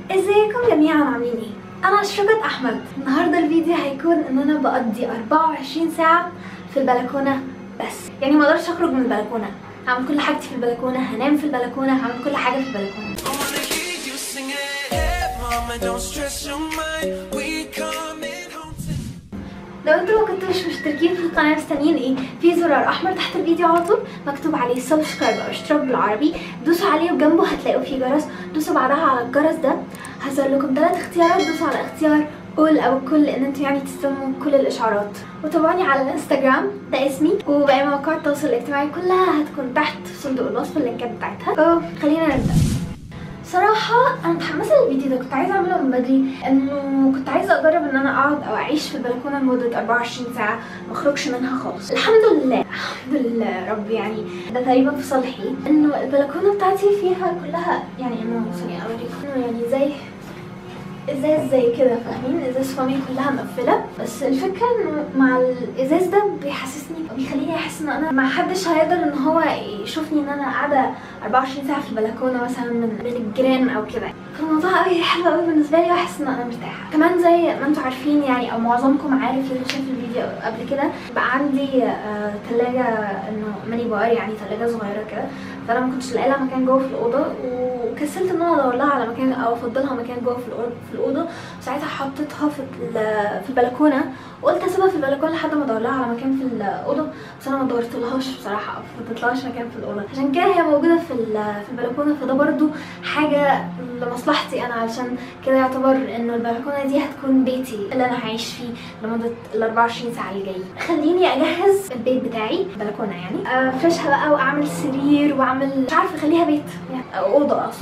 ازيكم جميعا عاملين ايه انا اشرقت احمد النهارده الفيديو هيكون ان انا بقضي 24 ساعه في البلكونه بس يعني ما اقدرش اخرج من البلكونه هعمل كل حاجتي في البلكونه هنام في البلكونه هعمل كل حاجه في البلكونه I wanna hear you sing it. Hey, mama, don't stress your mind. We coming home tonight. لو انتوا ما كنتوش مشتركين في القناه مستنيين ايه في زرار احمر تحت الفيديو على طول مكتوب عليه سبسكرايب او اشتراك بالعربي دوسوا عليه وجنبه هتلاقوا فيه جرس دوسوا بعدها على الجرس ده هظهر لكم ثلاث اختيارات دوسوا على اختيار اول او الكل ان انتوا يعني تستلموا كل الاشعارات وتابعوني على الانستجرام ده اسمي وباقي مواقع التواصل الاجتماعي كلها هتكون تحت في صندوق الوصف اللينكات بتاعتها فخلينا نبدا صراحة أنا متحمسة للفيديو ده كنت عايزة أعمله من بدري إنه كنت عايزة أجرب إن أنا أقعد أو أعيش في البلكونة لمدة 24 ساعة ما أخرجش منها خالص الحمد لله الحمد لله رب يعني ده تقريبا في صالحي إنه البلكونة بتاعتي فيها كلها يعني إنه ثانية أوريكم إنه يعني زي ازاز زي كده فاهمين ازاز فامي كلها مقفله بس الفكره انه مع الازاز ده بيحسسني بيخليني احس ان انا ما حدش هيقدر ان هو يشوفني ان انا قاعده 24 ساعه في البلكونه مثلا من من الجيران او كده فالموضوع قوي حلو قوي بالنسبه لي واحس ان انا مرتاحه كمان زي ما انتم عارفين يعني او معظمكم عارف اللي شاف الفيديو قبل كده بقى عندي آه ثلاجه انه ميني بار يعني ثلاجه صغيره كده فانا ما كنتش لاقي لها مكان جوه في الاوضه وكسلت ان انا ادور لها على مكان او افضلها مكان جوه في الاوضه في الاوضه ساعتها حطيتها في ال- في البلكونه وقلت اسيبها في البلكونه لحد ما ادور لها على مكان في الاوضه بس انا ما دورتلهاش بصراحه او ما فضلتلهاش مكان في الاوضه عشان كده هي موجوده في ال- في البلكونه فده برضو حاجه لمصلحتي انا علشان كده يعتبر انه البلكونه دي هتكون بيتي اللي انا هعيش فيه لمده ال 24 ساعه اللي جايين خليني اجهز البيت بتاعي البلكونه يعني افرشها بقى واعمل سرير واعمل مش عارفه اخليها بيت يعني او اوضه اصلا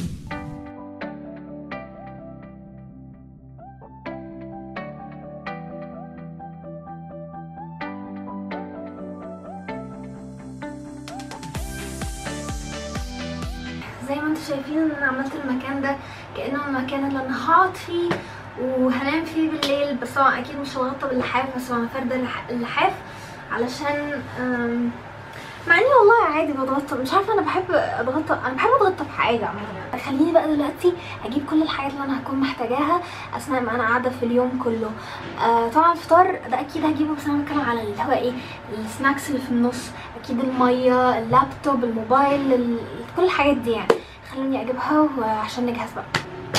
زي ما انتم شايفين ان انا عملت المكان ده كانه المكان اللي انا هقعد فيه وهنام فيه بالليل بس طبعا اكيد مش هتغطى باللحاف بس انا فارده اللح- اللحاف علشان أم، مع اني والله عادي بتغطى مش عارفه انا بحب اتغطى انا بحب اتغطى بحاجه عموما خليني بقى دلوقتي اجيب كل الحاجات اللي انا هكون محتاجاها اثناء ما انا قاعده في اليوم كله آه طبعا الفطار ده اكيد هجيبه بس انا بتكلم على اللي هو ايه السناكس اللي في النص اكيد الميه اللابتوب الموبايل ال... كل الحاجات دي يعني خليني اجيبها وعشان نجهز بقى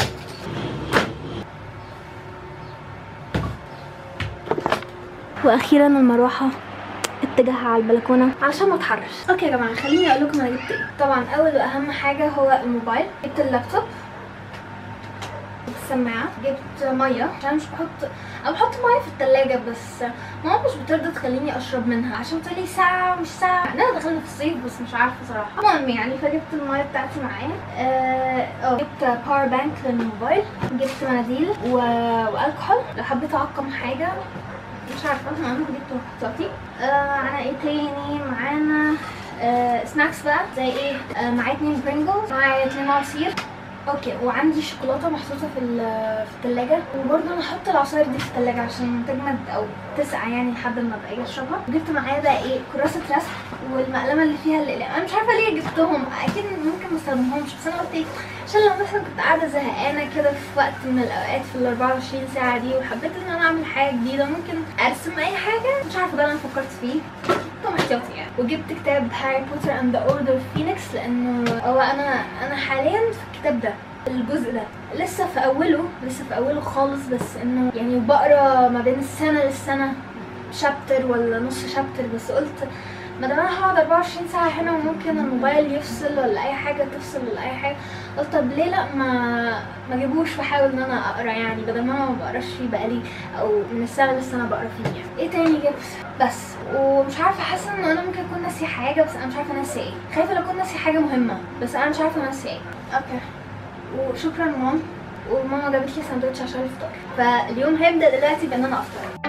واخيرا المروحه اتجاهها على البلكونه علشان ما اتحرش اوكي يا جماعه خليني اقول لكم انا جبت ايه طبعا اول واهم حاجه هو الموبايل جبت اللابتوب جبت السماعه جبت ميه عشان مش بحط انا بحط ميه في التلاجة بس ماما مش بترضى تخليني اشرب منها عشان تقولي ساعه ومش ساعه احنا دخلنا في الصيف بس مش عارفه صراحه المهم يعني فجبت الميه بتاعتي معايا اه آه، جبت باور بانك للموبايل جبت مناديل و... والكحول لو حبيت اعقم حاجه مش عارفه انا جبت محطاتي آه معانا ايه تاني معانا آه سناكس بقى زي ايه آه معايا اتنين برينجلز معايا اتنين عصير اوكي وعندي شوكولاته محطوطه في ال- في الثلاجه وبرده انا هحط العصاير دي في الثلاجه عشان تجمد او تسقع يعني لحد ما ابقى اجي اشربها وجبت معايا بقى ايه كراسه رسم والمقلمه اللي فيها الاقلام انا مش عارفه ليه جبتهم اكيد ممكن ما استخدمهمش بس انا قلت ايه عشان لو مثلا كنت قاعده زهقانه كده في وقت من الاوقات في ال 24 ساعه دي وحبيت ان انا اعمل حاجه جديده ممكن ارسم اي حاجه مش عارفه ده اللي انا فكرت فيه طبعا احتياطي يعني وجبت كتاب هاري بوتر اند ذا اوردر فينيكس لانه هو انا انا حاليا في الكتاب ده الجزء ده لسه في اوله لسه في اوله خالص بس انه يعني بقرا ما بين السنه للسنه شابتر ولا نص شابتر بس قلت ما دام انا هقعد 24 ساعه هنا وممكن الموبايل يفصل ولا اي حاجه تفصل ولا اي حاجه قلت طب ليه لا ما ما اجيبوش واحاول ان انا اقرا يعني بدل ما انا ما بقراش فيه بقالي او من السنه للسنه بقرا فيه يعني ايه تاني جبت بس ومش عارفه حاسه ان انا ممكن اكون ناسيه حاجه بس انا مش عارفه ناسيه ايه خايفه لو اكون ناسيه حاجه مهمه بس انا مش عارفه ناسيه ايه اوكي وشكرا مام وماما جابت لي ساندوتش عشان الفطار فاليوم هيبدا دلوقتي بان انا افطر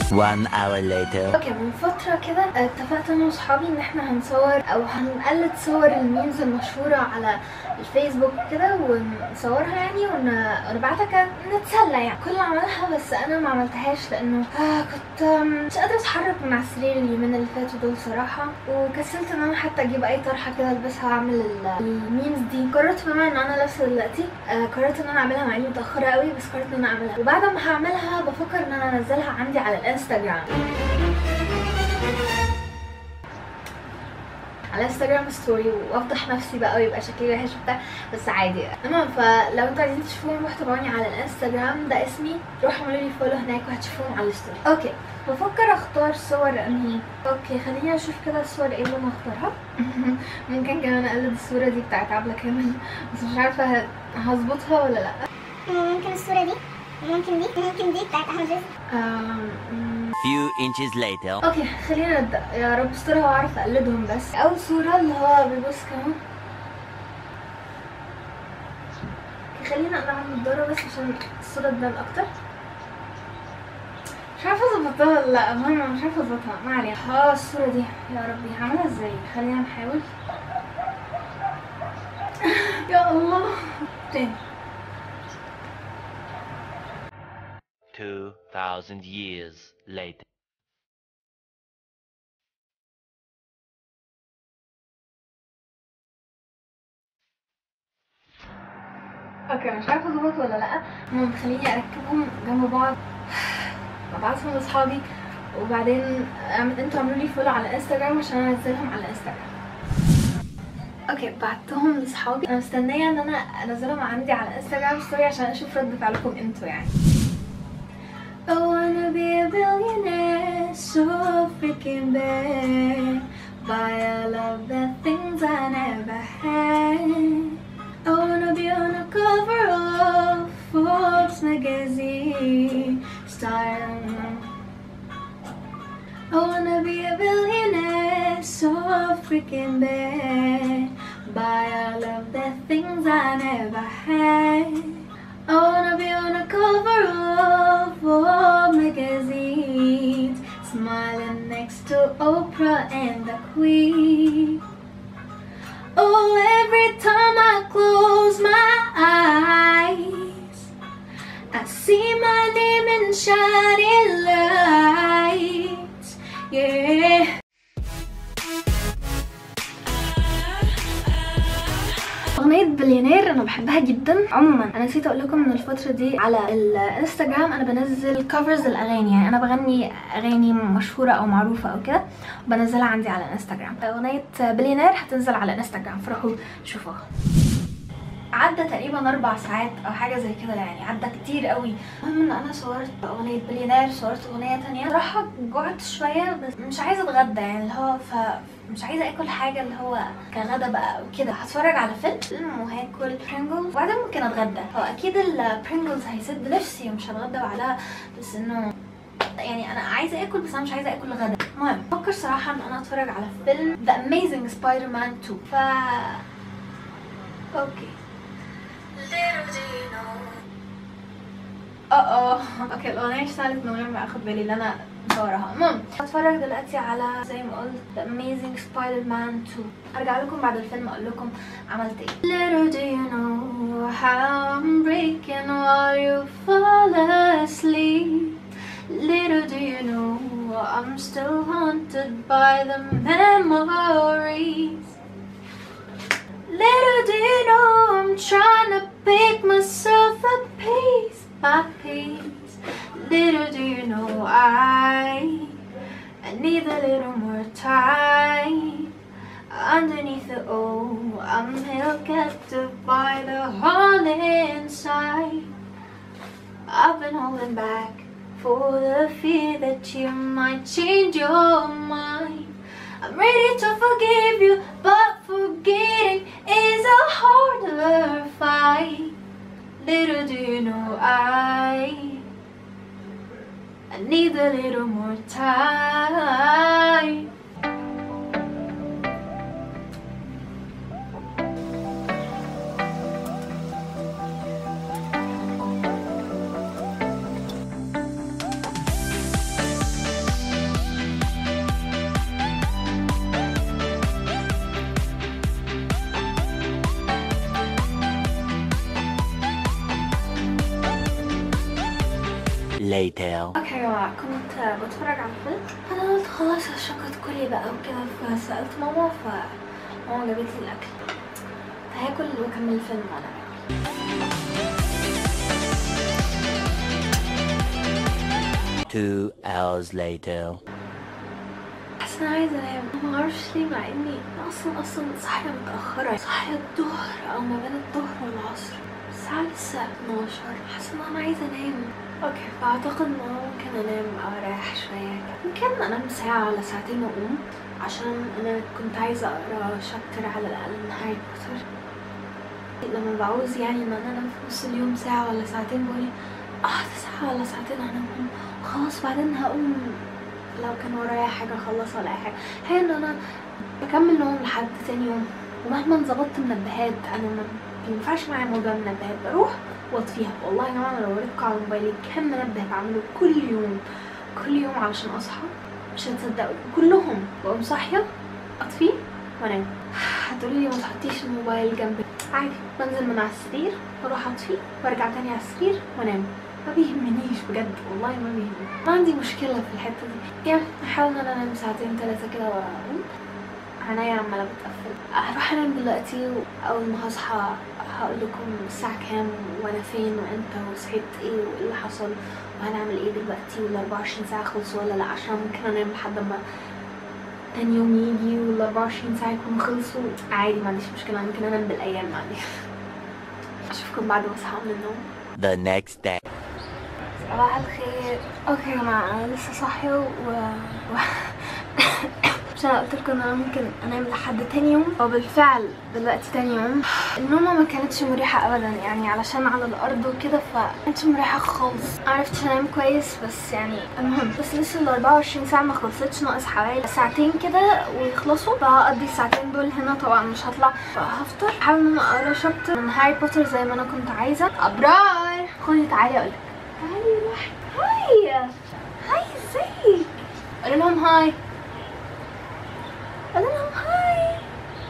One hour later. اوكي من فترة كده اتفقت انا واصحابي ان احنا هنصور او هنقلد صور الميمز المشهورة على الفيسبوك كده ونصورها يعني ون- ونبعتها كده نتسلى يعني كل اللي عملها بس انا ما عملتهاش لانه آه كنت آم، مش قادرة اتحرك من على السرير اليومين اللي فاتوا دول صراحة وكسلت ان انا حتى اجيب اي طرحة كده البسها واعمل ال- الميمز دي قررت بما ان انا لابسة دلوقتي آه قررت ان انا اعملها مع اني متأخرة قوي بس قررت ان انا اعملها وبعد ما هعملها بفكر ان انا انزلها عندي على الانستجرام على انستغرام ستوري وافضح نفسي بقى ويبقى شكلي وحش وبتاع بس عادي المهم فلو انتوا عايزين تشوفوهم روحوا تابعوني على الانستغرام ده اسمي روحوا اعملوا لي فولو هناك وهتشوفوهم على الستوري اوكي بفكر اختار صور انهي اوكي خليني اشوف كده الصور ايه اللي انا اختارها ممكن كمان اقلد الصوره دي بتاعت عبله كامل بس مش عارفه ه- هظبطها ولا لا ممكن الصورة دي ممكن دي ممكن دي بتاعت أحمد رزق أم، أم، Few inches later. اوكي خلينا نبدا يا رب استرها واعرف اقلدهم بس اول صوره اللي هو بيبص كمان اوكي، خلينا اقلع النضاره بس عشان الصوره تبان اكتر مش عارفه اظبطها ولا لا المهم مش عارفه اظبطها ما علينا اه الصوره دي يا ربي هعملها ازاي خلينا نحاول يا الله تاني 2000 years later. اوكي مش عارفه اظبط ولا لا المهم خليني اركبهم جنب بعض ابعتهم لاصحابي وبعدين أعمل- انتوا اعملوا لي فولو على الانستغرام عشان انزلهم على الانستغرام اوكي بعتهم لاصحابي انا مستنيه ان انا انزلهم عندي على الانستغرام ستوري عشان اشوف رد فعلكم انتوا يعني I wanna be a billionaire, so freaking bad. Buy all of the things I never had. I wanna be on the cover of Forbes magazine. Style. I wanna be a billionaire, so freaking bad. Buy all of the things I never had. I wanna be on the cover of all magazines, smiling next to Oprah and the Queen. Oh, every time I close my eyes, I see my name in shining lights. Yeah. أغنية بليونير أنا بحبها جدا عموما أنا نسيت أقول لكم إن الفترة دي على الانستجرام أنا بنزل كفرز الأغاني يعني أنا بغني أغاني مشهورة أو معروفة أو كده وبنزلها عندي على الانستجرام أغنية بليونير هتنزل على الانستجرام فروحوا شوفوها عدى تقريبا اربع ساعات او حاجه زي كده يعني عدى كتير قوي المهم ان انا صورت اغنيه بليونير صورت اغنيه تانية صراحه جوعت شويه بس مش عايزه اتغدى يعني اللي هو ف مش عايزه اكل حاجه اللي هو كغدا بقى وكده هتفرج على فيلم فيلم وهاكل برينجلز وبعدين ممكن اتغدى هو اكيد البرينجلز هيسد نفسي ومش هتغدى بعدها بس انه يعني انا عايزه اكل بس انا مش عايزه اكل غدا المهم بفكر صراحه ان انا اتفرج على فيلم ذا اميزنج سبايدر مان 2 ف اوكي اه اه اوكي الاغنيه اشتغلت من غير ما اخد بالي ان انا مصورها المهم هتفرج دلوقتي على زي ما قلت The Amazing Spider-Man 2 ارجع لكم بعد الفيلم اقول لكم عملت ايه Little do you know how I'm breaking while you fall asleep Little do you know I'm still haunted by the memories Little do you know I'm trying to pick myself up piece by piece. Little do you know I, I need a little more time. Underneath the oh, I'm held captive by the hole inside. I've been holding back for the fear that you might change your mind. I'm ready to forgive you, but forgetting is a harder fight. Little do you know I, I need a little more time. later. اوكي يا جماعه كنت بتفرج على الفيلم انا قلت خلاص الشقة كلي بقى وكده فسالت ماما فماما جابت لي الاكل فهاكل واكمل الفيلم وانا باكل Two hours later. حاسه انا عايزه انام أنا ما اعرفش ليه مع اني أنا اصلا اصلا صاحيه متاخره صاحيه الظهر او ما بين الظهر والعصر الساعه لسه 12 حاسه ان انا عايزه انام اوكي فاعتقد ان أنا ممكن انام او اريح شويه ممكن انام ساعه ولا ساعتين واقوم عشان انا كنت عايزه اقرا شابتر على الاقل من هاري بوتر لما بعوز يعني ان انا انام في نص اليوم ساعه ولا ساعتين بقولي اه ده ساعه ولا ساعتين هنام وخلاص بعدين هقوم لو كان ورايا حاجة اخلصها ولا اي حاجة هي ان انا بكمل نوم لحد تاني يوم ومهما ظبطت منبهات انا ما بينفعش معايا موضوع المنبهات بروح واطفيها والله يا جماعة أنا لو وريتكم على موبايلي كام منبه بعمله كل يوم كل يوم علشان اصحى مش هتصدقوا كلهم بقوم صاحية اطفيه وانام هتقولي لي ما تحطيش الموبايل جنبك عادي بنزل من على السرير واروح اطفيه وارجع تاني على السرير وانام ما بيهمنيش بجد والله ما بيهمني ما عندي مشكلة في الحتة دي يعني احاول ان انا انام ساعتين ثلاثة كده واقوم عينيا عمالة بتقفل هروح انام دلوقتي واول ما هصحى هقول لكم الساعة كام وانا فين وامتى وصحيت ايه وايه اللي حصل وهنعمل ايه دلوقتي وال 24 ساعة خلصوا ولا لا عشان ممكن انام لحد ما تاني يوم يجي وال 24 ساعة يكونوا خلصوا عادي ما عنديش مشكلة ممكن انام بالايام عادي اشوفكم بعد ما اصحى من النوم The next day. صباح الخير اوكي يا جماعه انا لسه صاحيه و, و... مش انا قلت لكم ان انا ممكن انام لحد تاني يوم وبالفعل دلوقتي تاني يوم النومه ما كانتش مريحه ابدا يعني علشان على الارض وكده فما كانتش مريحه خالص معرفتش انام كويس بس يعني المهم بس لسه ال 24 ساعه ما خلصتش ناقص حوالي ساعتين كده ويخلصوا فهقضي الساعتين دول هنا طبعا مش هطلع فهفطر هحاول ان انا اقرا شابتر من هاري بوتر زي ما انا كنت عايزه ابرار خدي تعالي اقولك تعالي روحي هاي هاي ازيك قولي لهم هاي قولي لهم هاي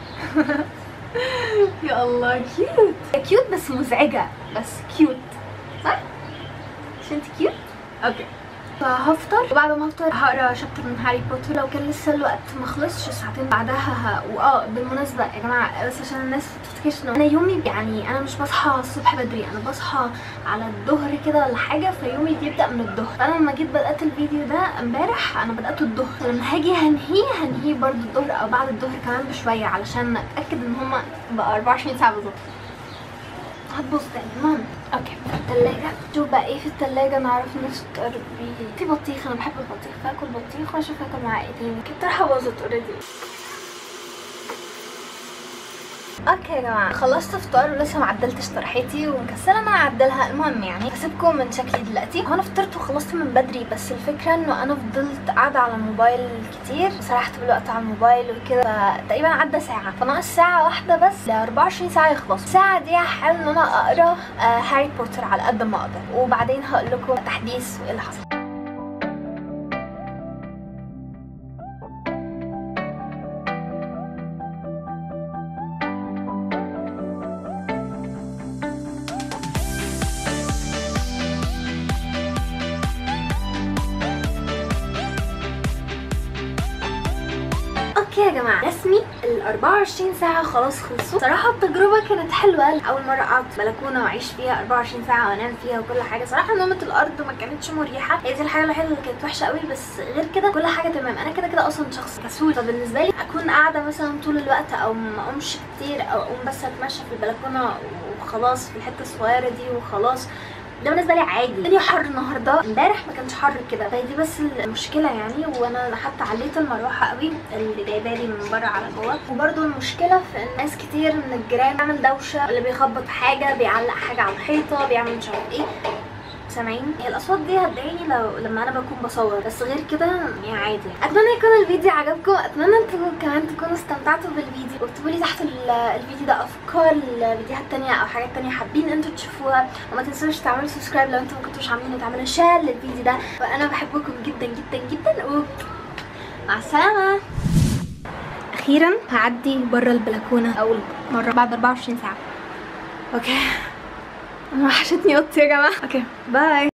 يا الله كيوت كيوت بس مزعجة بس كيوت صح؟ مش انت كيوت؟ اوكي فهفطر وبعد ما افطر هقرا شابتر من هاري بوتر لو كان لسه الوقت ما خلصش الساعتين بعدها ه... واه بالمناسبه يا جماعه بس عشان الناس ما تفتكرش ان انا يومي يعني انا مش بصحى الصبح بدري انا بصحى على الظهر كده ولا حاجه فيومي بيبدا من الظهر فانا لما جيت بدات الفيديو ده امبارح انا بداته الظهر فلما هاجي هنهيه هنهيه برضو الظهر او بعد الظهر كمان بشويه علشان اتاكد ان هما بقى 24 ساعه بالظبط هتبص تاني المهم اوكي التلاجة شوف بقى ايه في التلاجة نعرف نفطر بيه في بطيخ انا بحب البطيخ فاكل بطيخ واشوف اكل معاه ايه تاني كنت رايحة باظت اوريدي اوكي يا جماعه خلصت فطار ولسه ما عدلتش طرحتي ومكسله ان انا اعدلها المهم يعني هسيبكم من شكلي دلوقتي هو انا فطرت وخلصت من بدري بس الفكره انه انا فضلت قاعده على الموبايل كتير سرحت بالوقت على الموبايل وكده فتقريبا عدى ساعه فناقص ساعه واحده بس ل 24 ساعه يخلص الساعه دي هحاول ان انا اقرا آه هاري بوتر على قد ما اقدر وبعدين هقول لكم تحديث وايه اللي حصل اوكي يا جماعه رسمي ال 24 ساعه خلاص خلصوا صراحه التجربه كانت حلوه اول مره اقعد في بلكونه واعيش فيها 24 ساعه وانام فيها وكل حاجه صراحه نومه الارض ما كانتش مريحه هي دي الحاجه الوحيده اللي كانت وحشه قوي بس غير كده كل حاجه تمام انا كده كده اصلا شخص كسول فبالنسبه لي اكون قاعده مثلا طول الوقت او ما اقومش كتير او اقوم بس اتمشى في البلكونه وخلاص في الحته الصغيره دي وخلاص ده بالنسبه لي عادي الدنيا حر النهارده امبارح ما كانش حر كده فهي دي بس المشكله يعني وانا حتى عليت المروحه قوي اللي جايبه لي من بره على جوه وبرده المشكله في ان ناس كتير من الجيران بيعمل دوشه اللي بيخبط في حاجه بيعلق حاجه على الحيطه بيعمل مش عارف ايه سامعين هي الاصوات دي هتضايقني لو لما انا بكون بصور بس غير كده يعني عادي اتمنى يكون الفيديو عجبكم اتمنى انتوا كمان تكونوا استمتعتوا بالفيديو واكتبوا لي تحت ال- الفيديو ده افكار لفيديوهات تانية او حاجات تانية حابين انتوا تشوفوها وما تنسوش تعملوا سبسكرايب لو انتوا ما كنتوش عاملين وتعملوا شير للفيديو ده وانا بحبكم جدا جدا جدا و مع السلامه اخيرا هعدي بره البلكونه اول مره بعد 24 ساعه اوكي انا وحشتني اوضتي يا جماعه اوكي باي